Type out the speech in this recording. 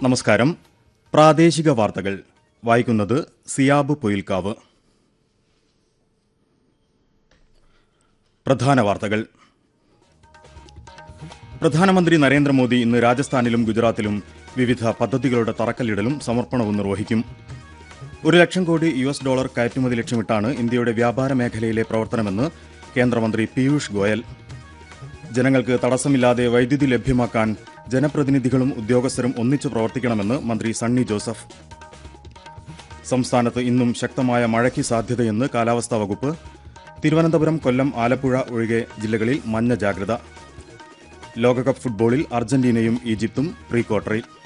നമസ്കാരം പ്രാദേശിക വാർത്തകൾ വായിക്കുന്നത് സിയാബ് പൊയിൽക്കാവ് പ്രധാന വാർത്തകൾ പ്രധാനമന്ത്രി നരേന്ദ്രമോദി ഇന്ന് രാജസ്ഥാനിലും ഗുജറാത്തിലും വിവിധ പദ്ധതികളുടെ തറക്കല്ലിടലും സമർപ്പണവും നിർവഹിക്കും ഒരു ലക്ഷം കോടി യു എസ് ഡോളർ കയറ്റുമതി ലക്ഷ്യമിട്ടാണ് ഇന്ത്യയുടെ വ്യാപാര മേഖലയിലെ പ്രവർത്തനമെന്ന് കേന്ദ്രമന്ത്രി പീയൂഷ് ഗോയൽ ജനങ്ങൾക്ക് തടസ്സമില്ലാതെ വൈദ്യുതി ലഭ്യമാക്കാൻ ജനപ്രതിനിധികളും ഉദ്യോഗസ്ഥരും ഒന്നിച്ചു പ്രവർത്തിക്കണമെന്ന് മന്ത്രി സണ്ണി ജോസഫ് സംസ്ഥാനത്ത് ഇന്നും ശക്തമായ മഴയ്ക്ക് സാധ്യതയെന്ന് കാലാവസ്ഥാ വകുപ്പ് തിരുവനന്തപുരം കൊല്ലം ആലപ്പുഴ ഒഴികെ ജില്ലകളിൽ മഞ്ഞ ജാഗ്രത ലോകകപ്പ് ഫുട്ബോളിൽ അർജന്റീനയും ഈജിപ്തും പ്രീ ക്വാർട്ടറിൽ